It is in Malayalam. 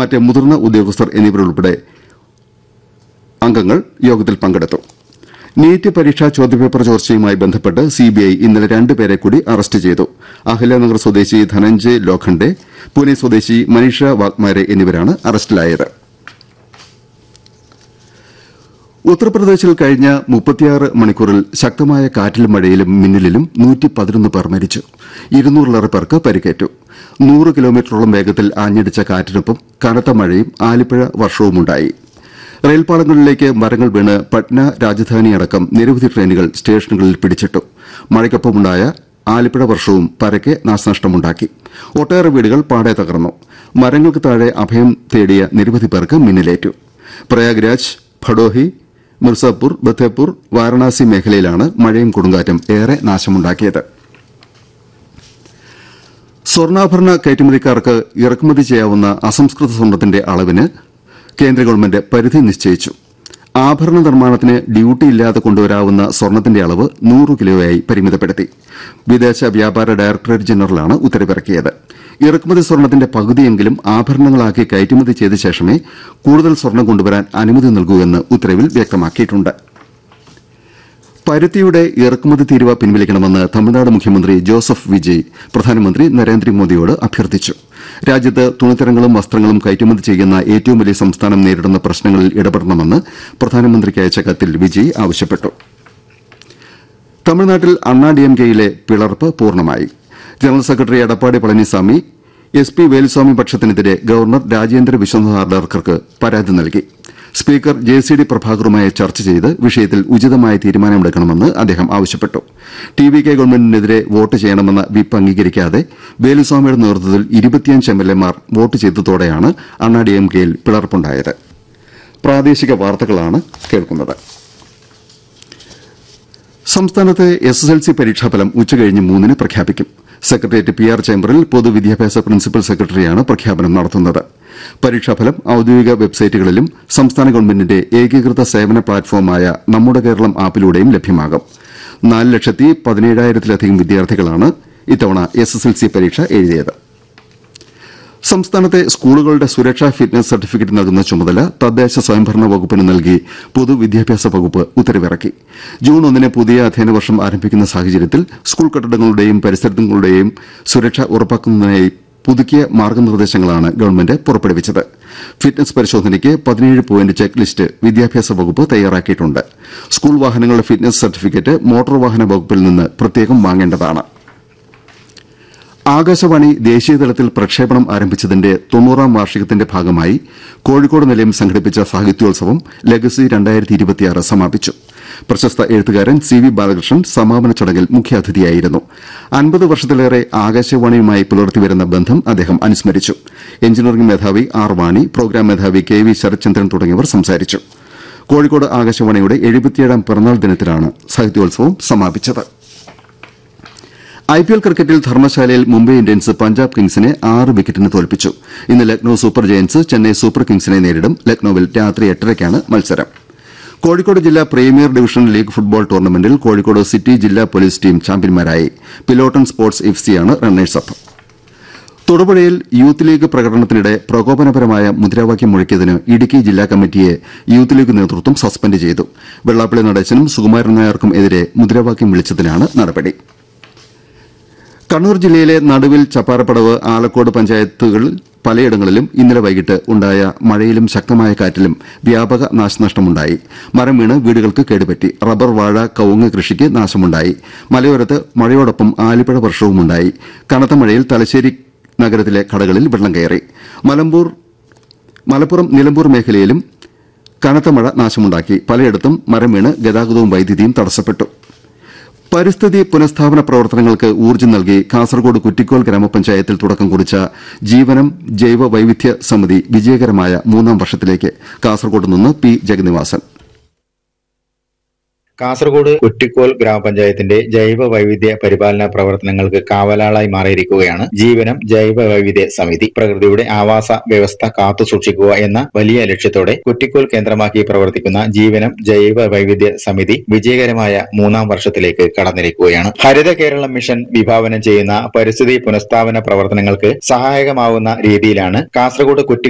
മറ്റ് മുതിർന്ന ഉദ്യോഗസ്ഥർ എന്നിവരുൾപ്പെടെ അംഗങ്ങൾ യോഗത്തിൽ പങ്കെടുത്തു നീറ്റ് പരീക്ഷാ ചോദ്യപേപ്പർ ചോർച്ചയുമായി ബന്ധപ്പെട്ട് സിബിഐ ഇന്നലെ രണ്ടുപേരെ കൂടി അറസ്റ്റ് ചെയ്തു അഹല്യനഗർ സ്വദേശി ധനഞ്ജയ് ലോഖണ്ഡെ പൂനെ സ്വദേശി മനീഷ വാഗ്മാരെ എന്നിവരാണ് അറസ്റ്റിലായത് ഉത്തർപ്രദേശിൽ കഴിഞ്ഞ മുപ്പത്തിയാറ് മണിക്കൂറിൽ ശക്തമായ കാറ്റിലും മഴയിലും മിന്നലിലും നൂറ്റി പതിനൊന്ന് പേർ മരിച്ചു ഇരുന്നൂറിലേറെ പേർക്ക് പരിക്കേറ്റു നൂറ് കിലോമീറ്ററോളം വേഗത്തിൽ ആഞ്ഞടിച്ച കാറ്റിനൊപ്പം കനത്ത മഴയും ആലിപ്പഴ വർഷവുമുണ്ടായി റെയിൽപാളങ്ങളിലേക്ക് മരങ്ങൾ വീണ് പട്ന രാജധാനി അടക്കം നിരവധി ട്രെയിനുകൾ സ്റ്റേഷനുകളിൽ പിടിച്ചിട്ടു മഴയ്ക്കൊപ്പമുണ്ടായ ആലിപ്പഴ വർഷവും പരക്കെ നാശനഷ്ടമുണ്ടാക്കി ഒട്ടേറെ വീടുകൾ പാടെ തകർന്നു മരങ്ങൾക്ക് താഴെ അഭയം തേടിയ നിരവധി പേർക്ക് മിന്നലേറ്റു പ്രയാഗ്രാജ് ഭഡോഹി മിർസാപൂർ ബത്തേപൂർ വാരണാസി മേഖലയിലാണ് മഴയും കൊടുങ്കാറ്റും ഏറെ നാശമുണ്ടാക്കിയത് സ്വർണ്ണാഭരണ കയറ്റുമതിക്കാർക്ക് ഇറക്കുമതി ചെയ്യാവുന്ന അസംസ്കൃത സ്വർണത്തിന്റെ അളവിന് കേന്ദ്ര ഗവൺമെന്റ് പരിധി നിശ്ചയിച്ചു ആഭരണ നിർമ്മാണത്തിന് ഡ്യൂട്ടി ഇല്ലാതെ കൊണ്ടുവരാവുന്ന സ്വർണത്തിന്റെ അളവ് നൂറ് കിലോയായി പരിമിതപ്പെടുത്തി വിദേശ വ്യാപാര ഡയറക്ടറേറ്റ് ജനറലാണ് ഉത്തരവിറക്കിയത് ഇറക്കുമതി സ്വർണത്തിന്റെ പകുതിയെങ്കിലും ആഭരണങ്ങളാക്കി കയറ്റുമതി ചെയ്ത ശേഷമേ കൂടുതൽ സ്വർണം കൊണ്ടുവരാൻ അനുമതി നൽകൂ എന്ന് ഉത്തരവിൽ വ്യക്തമാക്കിയിട്ടുണ്ട് പരുത്തിയുടെ ഇറക്കുമതി തീരുവ പിൻവലിക്കണമെന്ന് തമിഴ്നാട് മുഖ്യമന്ത്രി ജോസഫ് വിജയ് പ്രധാനമന്ത്രി നരേന്ദ്രമോദിയോട് അഭ്യർത്ഥിച്ചു രാജ്യത്ത് തുണിത്തരങ്ങളും വസ്ത്രങ്ങളും കയറ്റുമതി ചെയ്യുന്ന ഏറ്റവും വലിയ സംസ്ഥാനം നേരിടുന്ന പ്രശ്നങ്ങളിൽ ഇടപെടണമെന്ന് പ്രധാനമന്ത്രിക്ക് അയച്ച കത്തിൽ വിജയ് ആവശ്യപ്പെട്ടു തമിഴ്നാട്ടിൽ അണ്ണാ ഡിഎംകെയിലെ പിളർപ്പ് പൂർണ്ണമായി general secretary Edappadi Palaniswami S P Veluswamy പക്ഷത്തിനെതിരെ ഗവർണർ രാജേന്ദ്ര വിശ്വനാഥ് ഹാർഡർക്കർക്ക് പരാതി നൽകി സ്പീക്കർ ജെ സി ഡി പ്രഭാകറുമായി ചർച്ച ചെയ്ത് വിഷയത്തിൽ ഉചിതമായ തീരുമാനമെടുക്കണമെന്ന് അദ്ദേഹം ആവശ്യപ്പെട്ടു ടി വി കെ ഗവൺമെന്റിനെതിരെ വോട്ട് ചെയ്യണമെന്ന വിപ്പ് അംഗീകരിക്കാതെ വേലുസ്വാമിയുടെ നേതൃത്വത്തിൽ ഇരുപത്തിയഞ്ച് എം എൽ എമാർ വോട്ട് ചെയ്തതോടെയാണ് അണ്ണാ ഡി എം കെയിൽ പിളർപ്പുണ്ടായത് പ്രാദേശിക വാർത്തകളാണ് കേൾക്കുന്നത് സംസ്ഥാനത്തെ എസ് എസ് എൽ സി പരീക്ഷാഫലം ഉച്ചകഴിഞ്ഞ് മൂന്നിന് പ്രഖ്യാപിക്കും സെക്രട്ടേറിയറ്റ് പി ആർ ചേംബറിൽ പൊതുവിദ്യാഭ്യാസ പ്രിൻസിപ്പൽ സെക്രട്ടറിയാണ് പ്രഖ്യാപനം നടത്തുന്നത് പരീക്ഷാഫലം ഔദ്യോഗിക വെബ്സൈറ്റുകളിലും സംസ്ഥാന ഗവൺമെന്റിന്റെ ഏകീകൃത സേവന പ്ലാറ്റ്ഫോമായ നമ്മുടെ കേരളം ആപ്പിലൂടെയും ലഭ്യമാകും നാല് ലക്ഷത്തി പതിനേഴായിരത്തിലധികം വിദ്യാർത്ഥികളാണ് ഇത്തവണ എസ് എസ് എൽ സി പരീക്ഷ എഴുതിയത് സംസ്ഥാനത്തെ സ്കൂളുകളുടെ സുരക്ഷാ ഫിറ്റ്നസ് സർട്ടിഫിക്കറ്റ് നൽകുന്ന ചുമതല തദ്ദേശ സ്വയംഭരണ വകുപ്പിന് നൽകി പൊതുവിദ്യാഭ്യാസ വകുപ്പ് ഉത്തരവിറക്കി ജൂൺ ഒന്നിന് പുതിയ അധ്യയന വർഷം ആരംഭിക്കുന്ന സാഹചര്യത്തിൽ സ്കൂൾ കെട്ടിടങ്ങളുടെയും പരിസരങ്ങളുടെയും സുരക്ഷ ഉറപ്പാക്കുന്നതിനായി പുതുക്കിയ മാർഗനിർദ്ദേശങ്ങളാണ് ഗവൺമെന്റ് പുറപ്പെടുവിച്ചത് ഫിറ്റ്നസ് പരിശോധനയ്ക്ക് പതിനേഴ് പോയിന്റ് ചെക്ക് ലിസ്റ്റ് വിദ്യാഭ്യാസ വകുപ്പ് തയ്യാറാക്കിയിട്ടുണ്ട് സ്കൂൾ വാഹനങ്ങളുടെ ഫിറ്റ്നസ് സർട്ടിഫിക്കറ്റ് മോട്ടോർ വാഹന വകുപ്പിൽ നിന്ന് പ്രത്യേകം വാങ്ങേണ്ടതാണ് ആകാശവാണി ദേശീയതലത്തിൽ പ്രക്ഷേപണം ആരംഭിച്ചതിന്റെ തൊണ്ണൂറാം വാർഷികത്തിന്റെ ഭാഗമായി കോഴിക്കോട് നിലയം സംഘടിപ്പിച്ച സാഹിത്യോത്സവം ലെഗസി സമാപിച്ചു പ്രശസ്ത എഴുത്തുകാരൻ സി വി ബാലകൃഷ്ണൻ സമാപന ചടങ്ങിൽ മുഖ്യാതിഥിയായിരുന്നു അൻപത് വർഷത്തിലേറെ ആകാശവാണിയുമായി പുലർത്തിവരുന്ന ബന്ധം അദ്ദേഹം അനുസ്മരിച്ചു എഞ്ചിനീയറിംഗ് മേധാവി ആർ വാണി പ്രോഗ്രാം മേധാവി കെ വി ശരത്ചന്ദ്രൻ തുടങ്ങിയവർ സംസാരിച്ചു കോഴിക്കോട് ആകാശവാണിയുടെ എഴുപത്തിയേഴാം പിറന്നാൾ ദിനത്തിലാണ് സാഹിത്യോത്സവം സമാപിച്ചത് ഐപിഎൽ ക്രിക്കറ്റിൽ ധർമ്മശാലയിൽ മുംബൈ ഇന്ത്യൻസ് പഞ്ചാബ് കിങ്സിനെ ആറ് വിക്കറ്റിന് തോൽപ്പിച്ചു ഇന്ന് Lucknow super giants Chennai super കിങ്സിനെ നേരിടും ലക്നൌവിൽ രാത്രി എട്ടരയ്ക്കാണ് മത്സരം കോഴിക്കോട് ജില്ലാ പ്രീമിയർ ഡിവിഷൻ ലീഗ് ഫുട്ബോൾ ടൂർണമെന്റിൽ കോഴിക്കോട് സിറ്റി ജില്ലാ പോലീസ് ടീം ചാമ്പ്യന്മാരായി പിലോട്ടൺ സ്പോർട്സ് എഫ് സിയാണ് റണ്ണേഴ്സ് അപ്പ് തൊടുപുഴയിൽ യൂത്ത് ലീഗ് പ്രകടനത്തിനിടെ പ്രകോപനപരമായ മുദ്രാവാക്യം മുഴക്കിയതിന് ഇടുക്കി ജില്ലാ കമ്മിറ്റിയെ യൂത്ത് ലീഗ് നേതൃത്വം സസ്പെൻഡ് ചെയ്തു വെള്ളാപ്പള്ളി നടേശനും സുകുമാരൻ നായർക്കും എതിരെ മുദ്രാവാക്യം വിളിച്ചതിനാണ് നടപടി കണ്ണൂർ ജില്ലയിലെ നടുവിൽ ചപ്പാരപ്പടവ് ആലക്കോട് പഞ്ചായത്തുകളിൽ പലയിടങ്ങളിലും ഇന്നലെ വൈകിട്ട് ഉണ്ടായ മഴയിലും ശക്തമായ കാറ്റിലും വ്യാപക നാശനഷ്ടമുണ്ടായി മരം വീണ് വീടുകൾക്ക് കേടുപറ്റി റബ്ബർ വാഴ കവുങ്ങ് കൃഷിക്ക് നാശമുണ്ടായി മലയോരത്ത് മഴയോടൊപ്പം ആലിപ്പഴ വർഷവുമുണ്ടായി കനത്ത മഴയിൽ തലശ്ശേരി നഗരത്തിലെ കടകളിൽ വെള്ളം കയറി മലമ്പൂർ മലപ്പുറം നിലമ്പൂർ മേഖലയിലും കനത്ത മഴ നാശമുണ്ടാക്കി പലയിടത്തും മരം വീണ് ഗതാഗതവും വൈദ്യുതിയും തടസ്സപ്പെട്ടു പരിസ്ഥിതി പുനഃസ്ഥാപന പ്രവർത്തനങ്ങൾക്ക് ഊർജ്ജം നൽകി കാസർകോട് കുറ്റിക്കോൽ ഗ്രാമപഞ്ചായത്തിൽ തുടക്കം കുറിച്ച ജീവനം ജൈവ വൈവിധ്യ സമിതി വിജയകരമായ മൂന്നാം വർഷത്തിലേക്ക് കാസർകോട് നിന്ന് പി ജഗന്നിവാസൻ കാസർഗോഡ് കുറ്റിക്കോൽ ഗ്രാമപഞ്ചായത്തിന്റെ ജൈവ വൈവിധ്യ പരിപാലന പ്രവർത്തനങ്ങൾക്ക് കാവലാളായി മാറിയിരിക്കുകയാണ് ജീവനം ജൈവ വൈവിധ്യ സമിതി പ്രകൃതിയുടെ ആവാസ വ്യവസ്ഥ കാത്തു സൂക്ഷിക്കുക എന്ന വലിയ ലക്ഷ്യത്തോടെ കുറ്റിക്കോൽ കേന്ദ്രമാക്കി പ്രവർത്തിക്കുന്ന ജീവനം ജൈവ വൈവിധ്യ സമിതി വിജയകരമായ മൂന്നാം വർഷത്തിലേക്ക് കടന്നിരിക്കുകയാണ് ഹരിത കേരളം മിഷൻ വിഭാവനം ചെയ്യുന്ന പരിസ്ഥിതി പുനഃസ്ഥാപന പ്രവർത്തനങ്ങൾക്ക് സഹായകമാവുന്ന രീതിയിലാണ് കാസർഗോഡ് കുറ്റി